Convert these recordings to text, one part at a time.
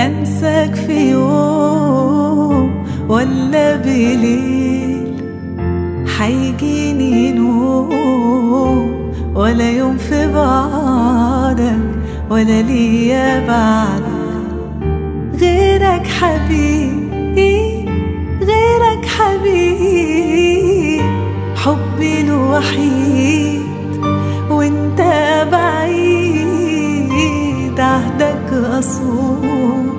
أنساك في يوم ولا بليل حيجيني نوم ولا يوم في بعدك ولا ليا بعدك غيرك حبيبي غيرك حبيبي حبي الوحيد وانت بعيد عهدك أصوم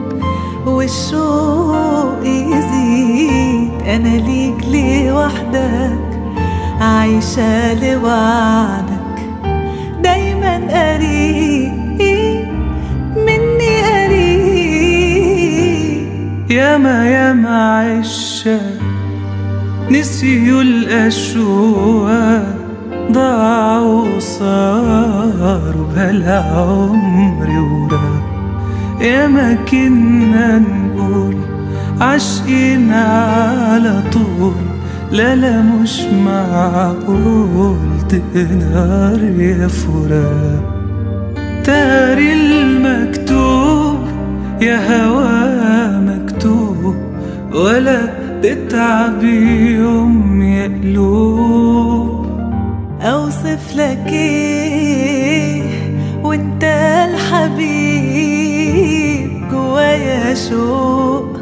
والشوق يزيد أنا ليك لوحدك عايشة لوعدك دايما قريب مني قريب ياما ياما عشا نسيوا الأشواق ضاعوا وصاروا بهلا عمري ورا ياما كنا نقول عاشقين على طول لا لا مش معقول تقدر يا فراق تاري المكتوب يا هوا مكتوب ولا تتعب يوم يا قلوب أوصف لك إيه وأنت الحبيب جوايا شوق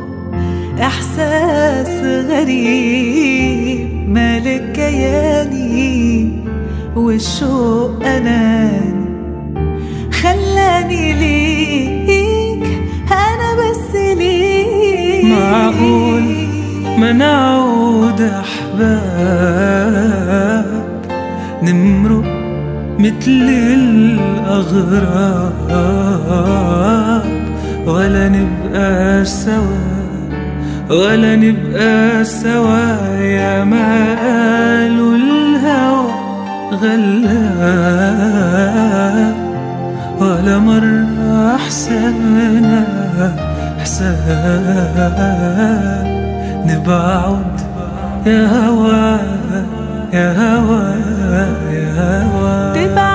إحساس غريب مالك كياني والشوق أناني خلاني ليك أنا بس ليك معقول ما نعود أحباب نمرق مثل الأغراب ولا نبقى سوا ولا نبقى سوا يا ما قالوا الهوى غلاب ولا مرة حسابنا حساب نبعد يا هوا يا هوا يا هوا تبعد